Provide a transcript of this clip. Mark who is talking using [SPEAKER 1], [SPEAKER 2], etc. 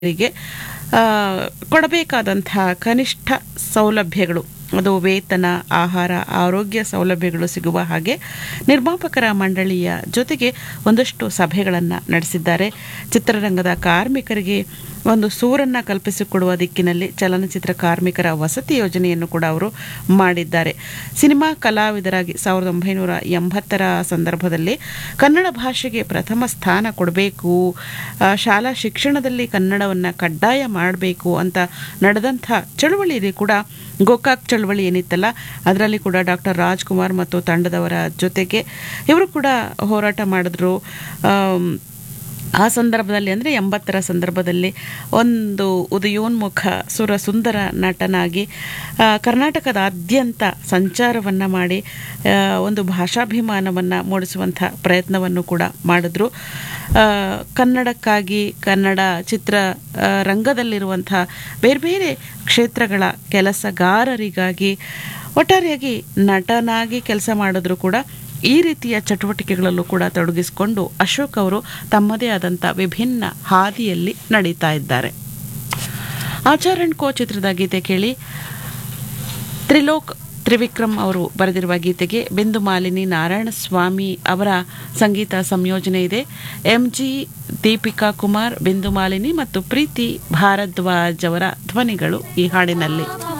[SPEAKER 1] ರಿಗೆ ಆ, ಕೊಡಬೇಕಾದಂತಹ ಕನಿಷ್ಠ ಸೌಲಭ್ಯಗಳು ಅದು ವೇತನ ಆಹಾರ ಆರೋಗ್ಯ ಸೌಲಭ್ಯಗಳು ಸಿಗುವ ಹಾಗೆ ನಿರ್ಮಾಪಕರ ಮಂಡಳಿಯ ಜೊತೆಗೆ ಒಂದಷ್ಟು ಸಭೆಗಳನ್ನು ನಡೆಸಿದ್ದಾರೆ ಚಿತ್ರರಂಗದ ಕಾರ್ಮಿಕರಿಗೆ ಒಂದು ಸೂರನ್ನು ಕಲ್ಪಿಸಿಕೊಡುವ ದಿಕ್ಕಿನಲ್ಲಿ ಚಲನಚಿತ್ರ ಕಾರ್ಮಿಕರ ವಸತಿ ಯೋಜನೆಯನ್ನು ಕೂಡ ಅವರು ಮಾಡಿದ್ದಾರೆ ಸಿನಿಮಾ ಕಲಾವಿದರಾಗಿ ಸಾವಿರದ ಒಂಬೈನೂರ ಎಂಬತ್ತರ ಸಂದರ್ಭದಲ್ಲಿ ಕನ್ನಡ ಭಾಷೆಗೆ ಪ್ರಥಮ ಸ್ಥಾನ ಕೊಡಬೇಕು ಆ, ಶಾಲಾ ಶಿಕ್ಷಣದಲ್ಲಿ ಕನ್ನಡವನ್ನು ಕಡ್ಡಾಯ ಮಾಡಬೇಕು ಅಂತ ನಡೆದಂಥ ಚಳುವಳಿಯಲ್ಲಿ ಕೂಡ ಗೋಕಾಕ್ ಚಳವಳಿ ಏನಿತ್ತಲ್ಲ ಅದರಲ್ಲಿ ಕೂಡ ಡಾಕ್ಟರ್ ರಾಜ್ಕುಮಾರ್ ಮತ್ತು ತಂಡದವರ ಜೊತೆಗೆ ಇವರು ಕೂಡ ಹೋರಾಟ ಮಾಡಿದ್ರು ಆಮ್, ಆ ಸಂದರ್ಭದಲ್ಲಿ ಅಂದರೆ ಎಂಬತ್ತರ ಸಂದರ್ಭದಲ್ಲಿ ಒಂದು ಉದಯೋನ್ಮುಖ ಸುರ ಸುಂದರ ನಟನಾಗಿ ಆ, ಕರ್ನಾಟಕದಾದ್ಯಂತ ಸಂಚಾರವನ್ನು ಮಾಡಿ ಆ, ಒಂದು ಭಾಷಾಭಿಮಾನವನ್ನು ಮೂಡಿಸುವಂಥ ಪ್ರಯತ್ನವನ್ನು ಕೂಡ ಮಾಡಿದ್ರು ಆ, ಕನ್ನಡಕ್ಕಾಗಿ ಕನ್ನಡ ಚಿತ್ರ ಆ, ರಂಗದಲ್ಲಿರುವಂಥ ಬೇರೆ ಬೇರೆ ಕ್ಷೇತ್ರಗಳ ಕೆಲಸಗಾರರಿಗಾಗಿ ಒಟ್ಟಾರೆಯಾಗಿ ನಟನಾಗಿ ಕೆಲಸ ಮಾಡಿದ್ರು ಕೂಡ ಈ ರೀತಿಯ ಚಟುವಟಿಕೆಗಳಲ್ಲೂ ಕೂಡ ತೊಡಗಿಸಿಕೊಂಡು ಅಶೋಕ್ ಅವರು ತಮ್ಮದೇ ಆದಂಥ ವಿಭಿನ್ನ ಹಾದಿಯಲ್ಲಿ ನಡೀತಾ ಇದ್ದಾರೆ ಆಚಾರಣ್ ಕೋ ಚಿತ್ರದ ಗೀತೆ ಕೇಳಿ ತ್ರಿಲೋಕ್ ತ್ರಿವಿಕ್ರಮ್ ಅವರು ಬರೆದಿರುವ ಗೀತೆಗೆ ಬಿಂದು ಮಾಲಿನಿ ನಾರಾಯಣಸ್ವಾಮಿ ಅವರ ಸಂಗೀತ ಸಂಯೋಜನೆ ಇದೆ ಎಂ ಜಿ ದೀಪಿಕಾ ಕುಮಾರ್ ಬಿಂದು ಮಾಲಿನಿ ಮತ್ತು ಪ್ರೀತಿ ಭಾರದ್ವಾಜ್ ಅವರ ಧ್ವನಿಗಳು ಈ ಹಾಡಿನಲ್ಲಿ